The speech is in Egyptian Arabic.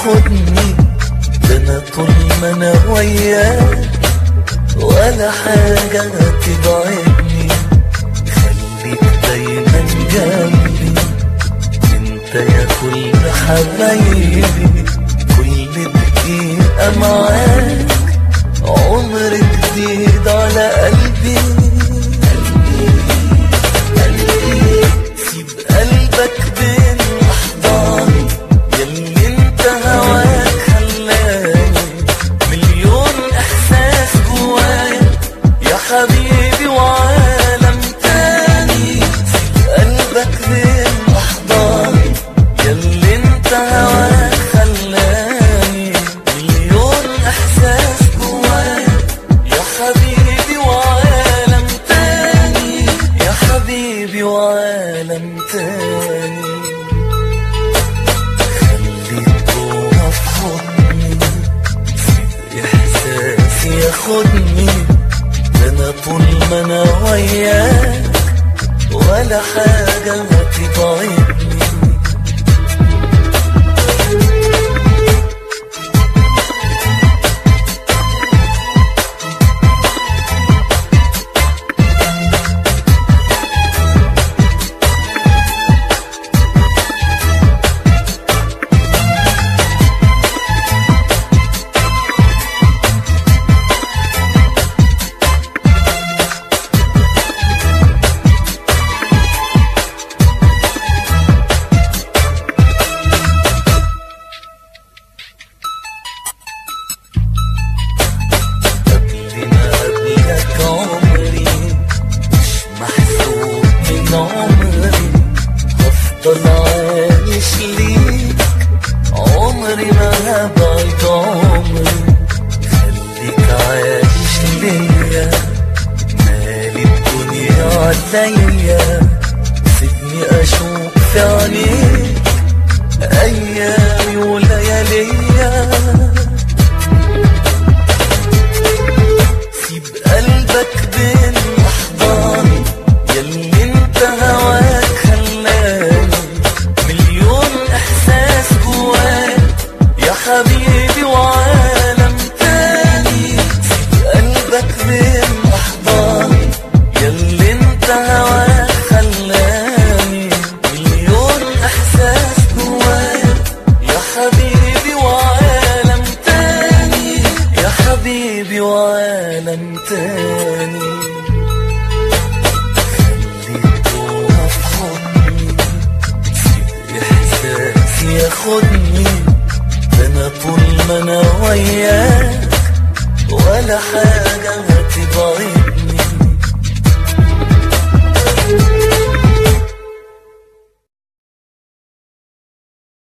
ياخدني ده انا طول ما انا وياك ولا حاجة تبعدني خليك دايما جنبي انت يا كل حبايبي كل دقيقة معاك عمر جديد على قلبي سيب قلبك بين احضاني يلي انت هواك خلاني مليون احساس جوايا يا حبيبي وعالم تاني سيب قلبك بين احضاني يلي انت هواك خلاني مليون احساس جوايا يا حبيبي وعالم تاني يا حبيبي وعالم تاني خليك جوا في حضني سيب احساسي ياخدني ده انا طول ما انا وياك ولا حاجة ما تبعدني قبل ما قبلك عمري مش محسوب من عمري هفضل عايش ليك عمري ما هبعد عمري خليك عايش ليا مالي الدنيا عليا سيبني اشوف في عينيك ايامي ولياليا سيب قلبك بين احضاني يلي انت هواك خلاني مليون احساس جوايا يا حبيبي وعالم تاني سيب قلبك بين احضاني يلي انت هواك خلاني مليون احساس جوايا يا حبيبي وعالم تاني يا حبيبي وعالم تاني خليك جوا في حضني سيب احساسي ياخدني ده انا طول ما انا وياك ولا حاجة ما تبعدني